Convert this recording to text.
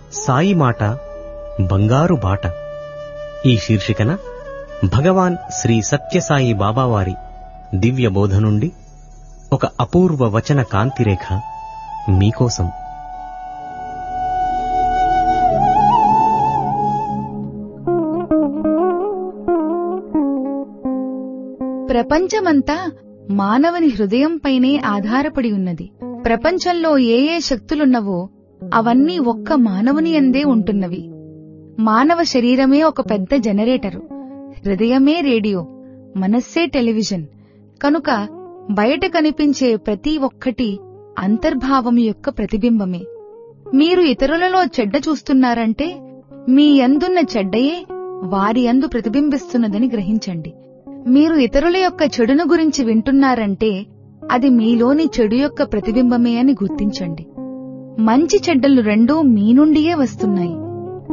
సాయి మాట బంగారు బాట ఈ శీర్షికన భగవాన్ శ్రీ సత్యసాయి బాబావారి దివ్య బోధ నుండి ఒక అపూర్వ వచన కాంతిరేఖ మీకోసం ప్రపంచమంతా మానవుని హృదయంపైనే ఆధారపడి ఉన్నది ప్రపంచంలో ఏ ఏ శక్తులున్నవో అవన్నీ ఒక్క మానవుని అందే ఉంటున్నవి మానవ శరీరమే ఒక పెద్ద జనరేటరు హృదయమే రేడియో మనస్సే టెలివిజన్ కనుక బయట కనిపించే ప్రతి ఒక్కటి అంతర్భావం యొక్క ప్రతిబింబమే మీరు ఇతరులలో చెడ్డ చూస్తున్నారంటే మీ అందున్న చెడ్డయే వారి అందు ప్రతిబింబిస్తున్నదని గ్రహించండి మీరు ఇతరుల యొక్క చెడును గురించి వింటున్నారంటే అది మీలోని చెడు యొక్క ప్రతిబింబమే అని గుర్తించండి మంచి చెడ్డలు రెండూ మీ నుండియే వస్తున్నాయి